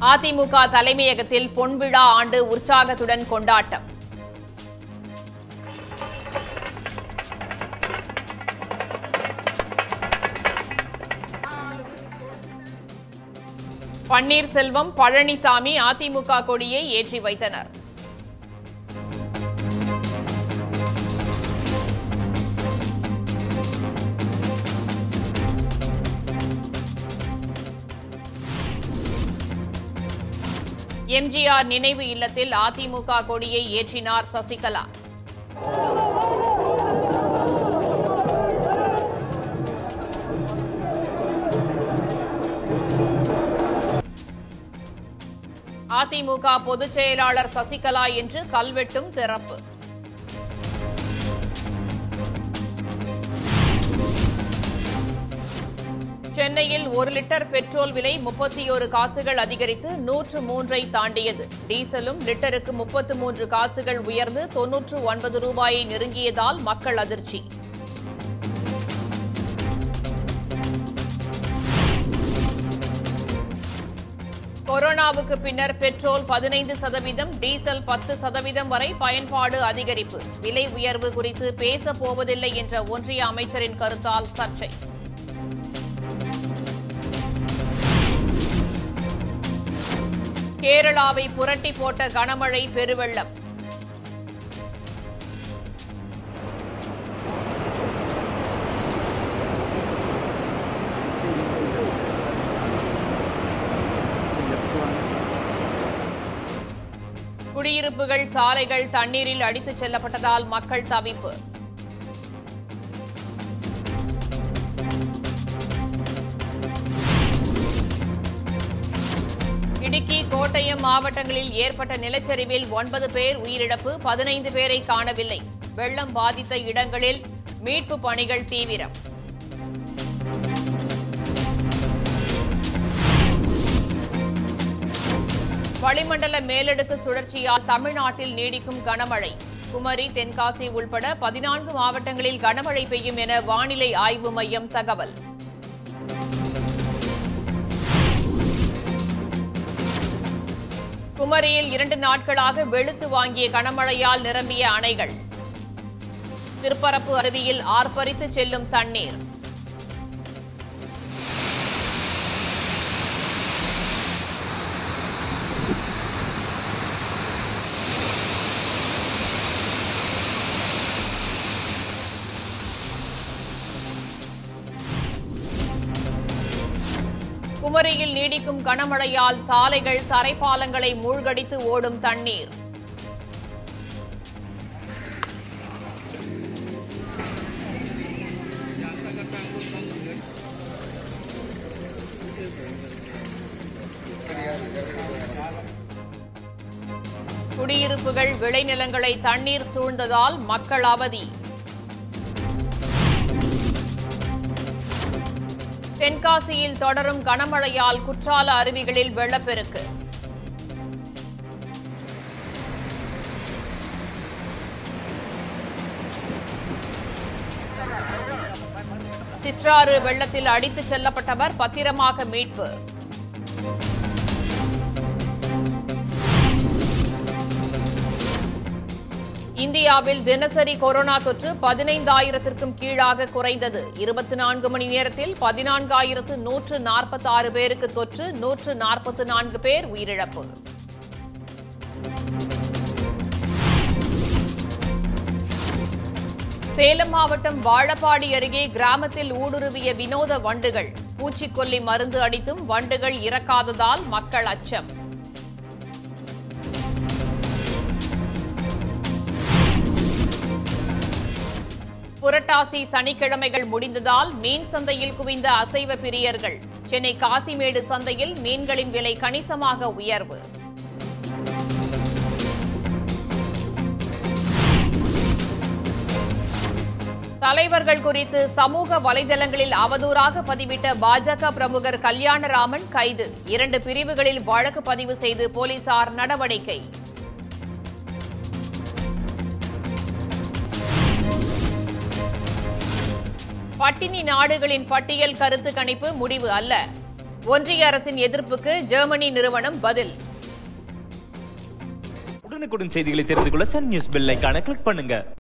அதிமுக தலைமையகத்தில் பொன்விழா ஆண்டு உற்சாகத்துடன் கொண்டாட்டம் பன்னீர்செல்வம் பழனிசாமி அதிமுக கொடியை ஏற்றி வைத்தனர் எம்ஜிஆர் நினைவு இல்லத்தில் அதிமுக கொடியை ஏற்றினார் சசிகலா அதிமுக பொதுச் செயலாளர் சசிகலா இன்று கல்வெட்டும் திறப்பு சென்னையில் ஒரு லிட்டர் பெட்ரோல் விலை முப்பத்தி ஒரு காசுகள் அதிகரித்து நூற்று மூன்றை தாண்டியது டீசலும் லிட்டருக்கு முப்பத்து மூன்று காசுகள் உயர்ந்து தொன்னூற்று ஒன்பது ரூபாயை நெருங்கியதால் மக்கள் அதிர்ச்சி கொரோனாவுக்கு பின்னர் பெட்ரோல் பதினைந்து சதவீதம் டீசல் பத்து சதவீதம் வரை பயன்பாடு அதிகரிப்பு விலை உயர்வு குறித்து பேசப் போவதில்லை என்ற ஒன்றிய அமைச்சரின் கருத்தால் சர்ச்சை கேரளாவை புரட்டி போட்ட கனமழை பெருவெள்ளம் குடியிருப்புகள் சாலைகள் தண்ணீரில் அடித்துச் செல்லப்பட்டதால் மக்கள் தவிப்பு இடுக்கி கோட்டயம் மாவட்டங்களில் ஏற்பட்ட நிலச்சரிவில் ஒன்பது பேர் உயிரிழப்பு பதினைந்து பேரை காணவில்லை வெள்ளம் பாதித்த இடங்களில் மீட்பு பணிகள் தீவிரம் வளிமண்டல மேலடுக்கு சுழற்சியால் தமிழ்நாட்டில் நீடிக்கும் கனமழை குமரி தென்காசி உள்பட பதினான்கு மாவட்டங்களில் கனமழை பெய்யும் என வானிலை ஆய்வு மையம் தகவல் குமரியில் இரண்டு நாட்களாக வெளுத்து வாங்கிய கனமழையால் நிரம்பிய அணைகள் திருப்பரப்பு அருவியில் ஆர்ப்பரித்து செல்லும் தண்ணீர் குமரியில் நீடிக்கும் கனமழையால் சாலைகள் தரைப்பாலங்களை மூழ்கடித்து ஓடும் தண்ணீர் குடியிருப்புகள் விளைநிலங்களை தண்ணீர் சூழ்ந்ததால் மக்கள் அவதி தென்காசியில் தொடரும் கனமழையால் குற்றால அருவிகளில் வெள்ளப்பெருக்கு சிற்றாறு வெள்ளத்தில் அடித்துச் செல்லப்பட்டவர் பத்திரமாக மீட்பு இந்தியாவில் தினசரி கொரோனா தொற்று பதினைந்தாயிரத்திற்கும் கீழாக குறைந்தது இருபத்தி நான்கு மணி நேரத்தில் பதினான்காயிரத்து நூற்று நாற்பத்தி ஆறு பேருக்கு தொற்று நூற்று நாற்பத்தி நான்கு பேர் உயிரிழப்பு சேலம் மாவட்டம் வாழப்பாடி அருகே கிராமத்தில் ஊடுருவிய வினோத வண்டுகள் பூச்சிக்கொல்லி மருந்து அடித்தும் வண்டுகள் இறக்காததால் மக்கள் அச்சம் புரட்டாசி சனிக்கிழமைகள் முடிந்ததால் மீன் சந்தையில் குவிந்த அசைவ பிரியர்கள் சென்னை காசிமேடு சந்தையில் மீன்களின் விலை கணிசமாக உயர்வு தலைவர்கள் குறித்து சமூக வலைதளங்களில் அவதூறாக பதிவிட்ட பாஜக பிரமுகர் கல்யாணராமன் கைது இரண்டு பிரிவுகளில் வழக்கு பதிவு செய்து போலீசார் நடவடிக்கை பட்டினி நாடுகளின் பட்டியல் கருத்து கணிப்பு முடிவு அல்ல ஒன்றிய அரசின் எதிர்ப்புக்கு ஜெர்மனி நிறுவனம் பதில் உடனுக்குடன் செய்திகளை தெரிந்து கொள்ள சன் நியூஸ் பெல் ஐகானை கிளிக் பண்ணுங்க